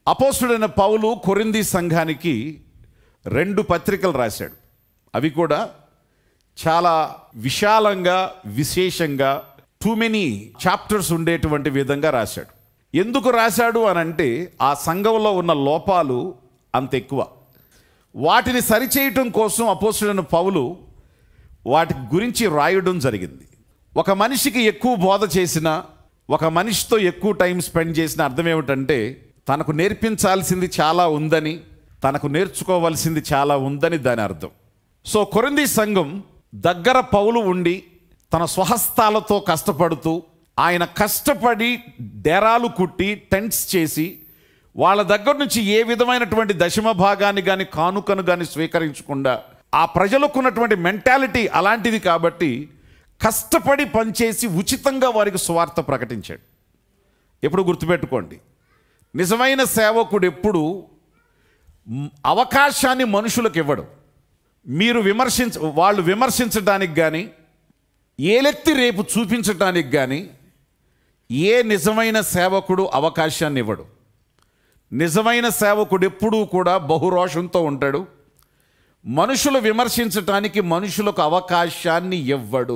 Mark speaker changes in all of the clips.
Speaker 1: అపోస్తుడైన పౌలు కొరింది సంఘానికి రెండు పత్రికలు రాశాడు అవి కూడా చాలా విశాలంగా విశేషంగా టూ మెనీ చాప్టర్స్ ఉండేటువంటి విధంగా రాశాడు ఎందుకు రాశాడు అని అంటే ఆ సంఘంలో ఉన్న లోపాలు అంత ఎక్కువ వాటిని సరిచేయటం కోసం అపోస్తుడైన పౌలు వాటి గురించి రాయడం జరిగింది ఒక మనిషికి ఎక్కువ బోధ చేసిన ఒక మనిషితో ఎక్కువ టైం స్పెండ్ చేసిన అర్థం ఏమిటంటే తనకు నేర్పించాల్సింది చాలా ఉందని తనకు నేర్చుకోవాల్సింది చాలా ఉందని దాని అర్థం సో కొరింది సంఘం దగ్గర పౌలు ఉండి తన స్వహస్తాలతో కష్టపడుతూ ఆయన కష్టపడి డెరాలు కుట్టి టెంట్స్ చేసి వాళ్ళ దగ్గర నుంచి ఏ విధమైనటువంటి దశమ భాగాన్ని కానీ కానుకను కానీ స్వీకరించకుండా ఆ ప్రజలకున్నటువంటి మెంటాలిటీ అలాంటిది కాబట్టి కష్టపడి పనిచేసి ఉచితంగా వారికి స్వార్థ ప్రకటించాడు ఎప్పుడు గుర్తుపెట్టుకోండి నిజమైన సేవకుడు ఎప్పుడు మ్, అవకాశాన్ని మనుషులకు ఇవ్వడు మీరు విమర్శించ వాళ్ళు విమర్శించడానికి కానీ ఏలెత్తి రేపు చూపించడానికి కానీ ఏ నిజమైన సేవకుడు అవకాశాన్ని ఇవ్వడు నిజమైన సేవకుడు ఎప్పుడూ కూడా బహురోషంతో ఉంటాడు మనుషులు విమర్శించటానికి మనుషులకు అవకాశాన్ని ఇవ్వడు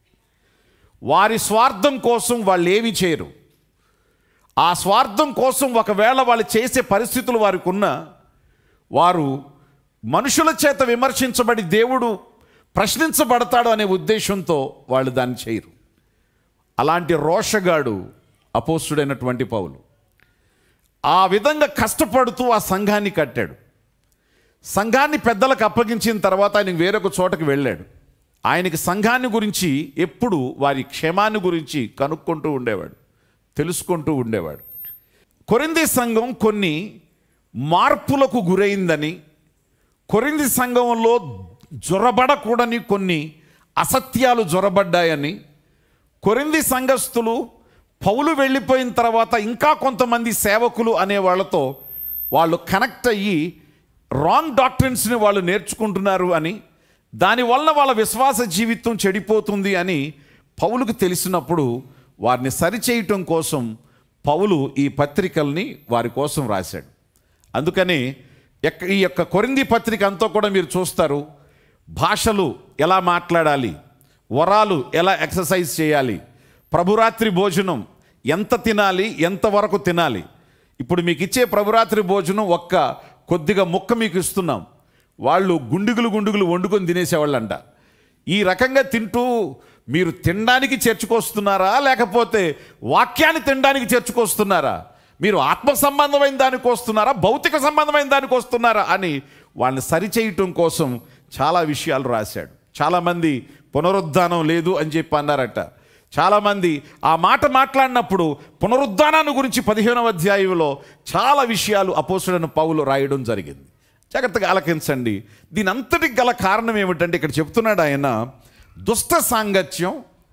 Speaker 1: వారి స్వార్థం కోసం వాళ్ళు ఏమి చేయరు ఆ స్వార్థం కోసం ఒకవేళ వాళ్ళు చేసే పరిస్థితులు వారికి ఉన్నా వారు మనుషుల చేత విమర్శించబడి దేవుడు ప్రశ్నించబడతాడు అనే ఉద్దేశంతో వాళ్ళు దాన్ని చేయరు అలాంటి రోషగాడు అపోస్తుడైనటువంటి పౌలు ఆ విధంగా కష్టపడుతూ ఆ సంఘాన్ని కట్టాడు సంఘాన్ని పెద్దలకు అప్పగించిన తర్వాత ఆయన వేరొక చోటకి వెళ్ళాడు ఆయనకి సంఘాన్ని గురించి ఎప్పుడు వారి క్షేమాన్ని గురించి కనుక్కుంటూ ఉండేవాడు తెలుసుకుంటూ ఉండేవాడు కొరింది సంఘం కొన్ని మార్పులకు గురైందని కొరింది సంఘంలో జొరబడకూడని కొన్ని అసత్యాలు జొరబడ్డాయని కొరింది సంఘస్థులు పౌలు వెళ్ళిపోయిన తర్వాత ఇంకా కొంతమంది సేవకులు అనే వాళ్ళతో వాళ్ళు కనెక్ట్ అయ్యి రాంగ్ డాక్టర్స్ని వాళ్ళు నేర్చుకుంటున్నారు అని దానివల్ల వాళ్ళ విశ్వాస జీవితం చెడిపోతుంది అని పౌలుకు తెలిసినప్పుడు వారిని సరిచేయటం కోసం పౌలు ఈ పత్రికల్ని వారి కోసం రాశాడు అందుకని ఎక్క- ఈ యొక్క కొరింది పత్రిక అంతా కూడా మీరు చూస్తారు భాషలు ఎలా మాట్లాడాలి వరాలు ఎలా ఎక్సర్సైజ్ చేయాలి ప్రభురాత్రి భోజనం ఎంత తినాలి ఎంతవరకు తినాలి ఇప్పుడు మీకు ఇచ్చే ప్రభురాత్రి భోజనం ఒక్క కొద్దిగా ముక్క మీకు ఇస్తున్నాం వాళ్ళు గుండుగులు గుండుగులు వండుకొని తినేసేవాళ్ళంట ఈ రకంగా తింటూ మీరు తినడానికి చర్చకొస్తున్నారా లేకపోతే వాక్యాన్ని తినడానికి చర్చకొస్తున్నారా మీరు ఆత్మ సంబంధమైన దానికి వస్తున్నారా భౌతిక సంబంధమైన దానికి వస్తున్నారా అని వాళ్ళని సరిచేయటం కోసం చాలా విషయాలు రాశాడు చాలామంది పునరుద్ధానం లేదు అని చెప్పి అన్నారట చాలామంది ఆ మాట మాట్లాడినప్పుడు పునరుద్ధానాన్ని గురించి పదిహేనవ అధ్యాయంలో చాలా విషయాలు అపోసుడైన పౌలు రాయడం జరిగింది జాగ్రత్తగా ఆలకించండి దీని అంతటికి గల కారణం ఏమిటంటే ఇక్కడ చెప్తున్నాడు ఆయన దుష్ట సాంగత్యం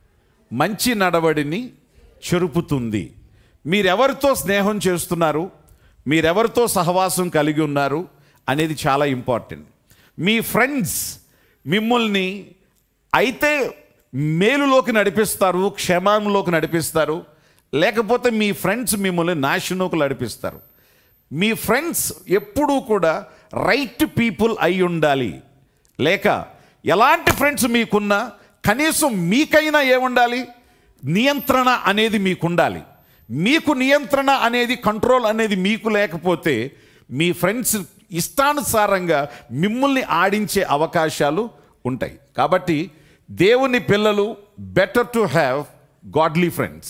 Speaker 1: మంచి నడవడిని చెరుపుతుంది మీరెవరితో స్నేహం చేస్తున్నారు మీరెవరితో సహవాసం కలిగి ఉన్నారు అనేది చాలా ఇంపార్టెంట్ మీ ఫ్రెండ్స్ మిమ్మల్ని అయితే మేలులోకి నడిపిస్తారు క్షేమంలోకి నడిపిస్తారు లేకపోతే మీ ఫ్రెండ్స్ మిమ్మల్ని నాశనంకు నడిపిస్తారు మీ ఫ్రెండ్స్ ఎప్పుడూ కూడా రైట్ పీపుల్ అయి ఉండాలి లేక ఎలాంటి ఫ్రెండ్స్ మీకున్నా కనీసం మీకైనా ఏముండాలి నియంత్రణ అనేది మీకు ఉండాలి మీకు నియంత్రణ అనేది కంట్రోల్ అనేది మీకు లేకపోతే మీ ఫ్రెండ్స్ ఇష్టానుసారంగా మిమ్మల్ని ఆడించే అవకాశాలు ఉంటాయి కాబట్టి దేవుని పిల్లలు better to have godly friends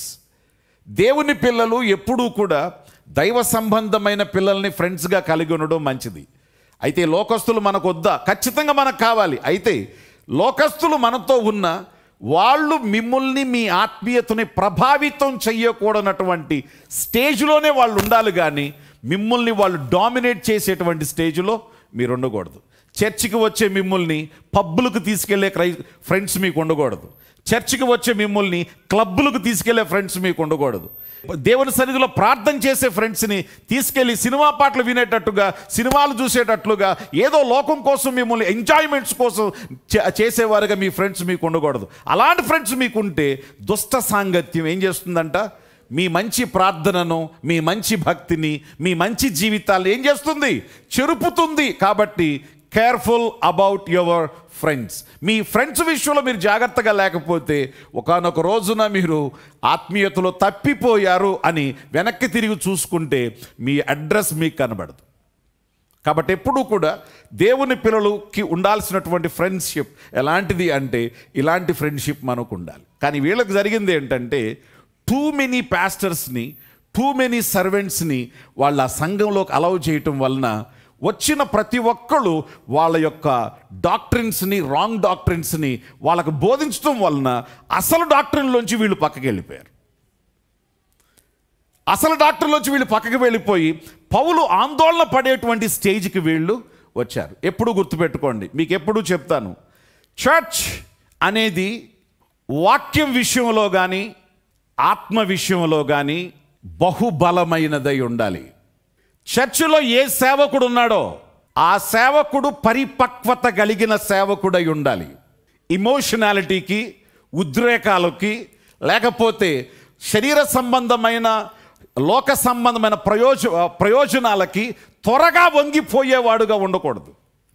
Speaker 1: దేవుని పిల్లలు ఎప్పుడూ కూడా దైవ సంబంధమైన పిల్లల్ని ఫ్రెండ్స్గా కలిగి ఉండడం మంచిది అయితే లోకస్తులు మనకు వద్దా ఖచ్చితంగా మనకు కావాలి అయితే లోకస్తులు మనతో ఉన్న వాళ్ళు మిమ్మల్ని మీ ఆత్మీయతని ప్రభావితం చెయ్యకూడనటువంటి స్టేజ్లోనే వాళ్ళు ఉండాలి కానీ మిమ్మల్ని వాళ్ళు డామినేట్ చేసేటువంటి స్టేజ్లో మీరు ఉండకూడదు చర్చికి వచ్చే మిమ్మల్ని పబ్బులకు తీసుకెళ్లే క్రై ఫ్రెండ్స్ మీకు ఉండకూడదు చర్చికి వచ్చే మిమ్మల్ని క్లబ్బులకు తీసుకెళ్లే ఫ్రెండ్స్ మీకు ఉండకూడదు దేవుని సన్నిధిలో ప్రార్థన చేసే ఫ్రెండ్స్ని తీసుకెళ్లి సినిమా పాటలు వినేటట్టుగా సినిమాలు చూసేటట్లుగా ఏదో లోకం కోసం మిమ్మల్ని ఎంజాయ్మెంట్స్ కోసం చే- చేసేవారుగా మీ ఫ్రెండ్స్ మీకు ఉండకూడదు అలాంటి ఫ్రెండ్స్ మీకు ఉంటే దుష్ట సాంగత్యం ఏం చేస్తుందంట మీ మంచి ప్రార్థనను మీ మంచి భక్తిని మీ మంచి జీవితాలు ఏం చేస్తుంది చెరుపుతుంది కాబట్టి కేర్ఫుల్ అబౌట్ యువర్ ఫ్రెండ్స్ మీ ఫ్రెండ్స్ విషయంలో మీరు జాగ్రత్తగా లేకపోతే ఒకానొక రోజున మీరు ఆత్మీయతలో తప్పిపోయారు అని వెనక్కి తిరిగి చూసుకుంటే మీ అడ్రస్ మీకు కనబడదు కాబట్టి ఎప్పుడూ కూడా దేవుని పిల్లలకి ఉండాల్సినటువంటి ఫ్రెండ్షిప్ ఎలాంటిది అంటే ఇలాంటి ఫ్రెండ్షిప్ మనకు ఉండాలి కానీ వీళ్ళకి జరిగింది ఏంటంటే టూ మెనీ పాస్టర్స్ని టూ మెనీ సర్వెంట్స్ని వాళ్ళ ఆ సంఘంలోకి అలౌ చేయటం వలన వచ్చిన ప్రతి ఒక్కళ్ళు వాళ్ళ యొక్క డాక్టరిన్స్ని రాంగ్ డాక్టరిన్స్ని వాళ్ళకు బోధించడం వలన అసలు డాక్టరిన్లోంచి వీళ్ళు పక్కకి వెళ్ళిపోయారు అసలు డాక్టర్లోంచి వీళ్ళు పక్కకి వెళ్ళిపోయి పౌలు ఆందోళన పడేటువంటి స్టేజ్కి వీళ్ళు వచ్చారు ఎప్పుడు గుర్తుపెట్టుకోండి మీకు ఎప్పుడు చెప్తాను చర్చ్ అనేది వాక్యం విషయంలో కానీ ఆత్మ విషయంలో కానీ బహుబలమైనదై ఉండాలి చర్చిలో ఏ సేవకుడు ఉన్నాడో ఆ సేవకుడు పరిపక్వత కలిగిన సేవకుడై ఉండాలి ఇమోషనాలిటీకి ఉద్రేకాలకి లేకపోతే శరీర సంబంధమైన లోక సంబంధమైన ప్రయోజ ప్రయోజనాలకి త్వరగా వంగిపోయేవాడుగా ఉండకూడదు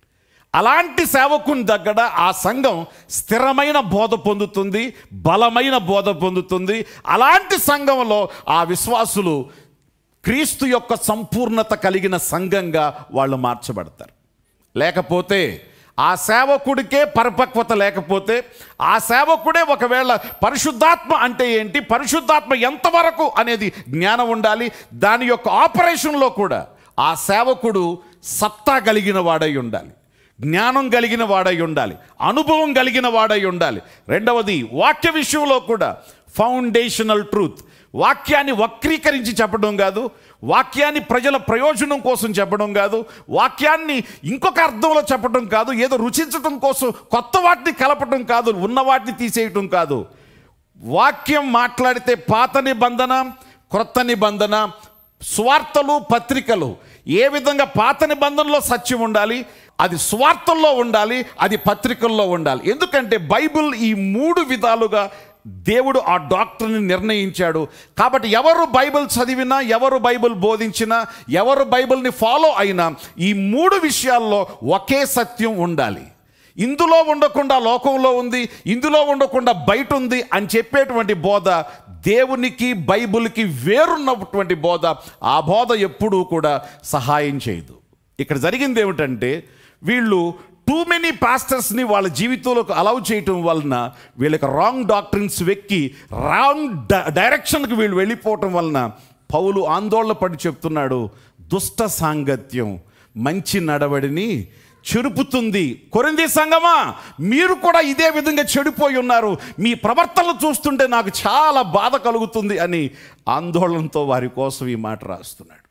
Speaker 1: అలాంటి సేవకుని దగ్గర ఆ సంఘం స్థిరమైన బోధ పొందుతుంది బలమైన బోధ పొందుతుంది అలాంటి సంఘంలో ఆ విశ్వాసులు క్రీస్తు యొక్క సంపూర్ణత కలిగిన సంఘంగా వాళ్ళు మార్చబడతారు లేకపోతే ఆ సేవకుడికే పరిపక్వత లేకపోతే ఆ సేవకుడే ఒకవేళ పరిశుద్ధాత్మ అంటే ఏంటి పరిశుద్ధాత్మ ఎంతవరకు అనేది జ్ఞానం ఉండాలి దాని యొక్క ఆపరేషన్లో కూడా ఆ సేవకుడు సత్తా కలిగిన వాడై ఉండాలి జ్ఞానం కలిగిన వాడై ఉండాలి అనుభవం కలిగిన వాడై ఉండాలి రెండవది వాక్య విషయంలో కూడా ఫౌండేషనల్ ట్రూత్ వాక్యాన్ని వక్రీకరించి చెప్పడం కాదు వాక్యాన్ని ప్రజల ప్రయోజనం కోసం చెప్పడం కాదు వాక్యాన్ని ఇంకొక అర్థంలో చెప్పడం కాదు ఏదో రుచించడం కోసం కొత్త వాటిని కలపడం కాదు ఉన్న వాటిని తీసేయటం కాదు వాక్యం మాట్లాడితే పాత నిబంధన క్రొత్త నిబంధన స్వార్థలు పత్రికలు ఏ విధంగా పాత నిబంధనలో సత్యం ఉండాలి అది స్వార్థంలో ఉండాలి అది పత్రికల్లో ఉండాలి ఎందుకంటే బైబిల్ ఈ మూడు విధాలుగా దేవుడు ఆ డాక్టర్ని నిర్ణయించాడు కాబట్టి ఎవరు బైబిల్ చదివినా ఎవరు బైబిల్ బోధించినా ఎవరు బైబిల్ని ఫాలో అయినా ఈ మూడు విషయాల్లో ఒకే సత్యం ఉండాలి ఇందులో ఉండకుండా లోకంలో ఉంది ఇందులో ఉండకుండా బయట ఉంది అని చెప్పేటువంటి బోధ దేవునికి బైబిల్కి వేరున్నటువంటి బోధ ఆ బోధ ఎప్పుడూ కూడా సహాయం చేయదు ఇక్కడ జరిగింది ఏమిటంటే వీళ్ళు టూ మెనీ పాస్టర్స్ని వాళ్ళ జీవితంలోకి అలౌ చేయటం వలన వీళ్ళకి రాంగ్ డాక్టరిన్స్ వెక్కి రాంగ్ డైరెక్షన్కి వీళ్ళు వెళ్ళిపోవటం వలన పౌలు ఆందోళన పడి చెప్తున్నాడు దుష్ట సాంగత్యం మంచి నడవడిని చెరుపుతుంది కొరింది సంగమా మీరు కూడా ఇదే విధంగా చెడిపోయి ఉన్నారు మీ ప్రవర్తనలు చూస్తుంటే నాకు చాలా బాధ కలుగుతుంది అని ఆందోళనతో వారి కోసం ఈ మాట రాస్తున్నాడు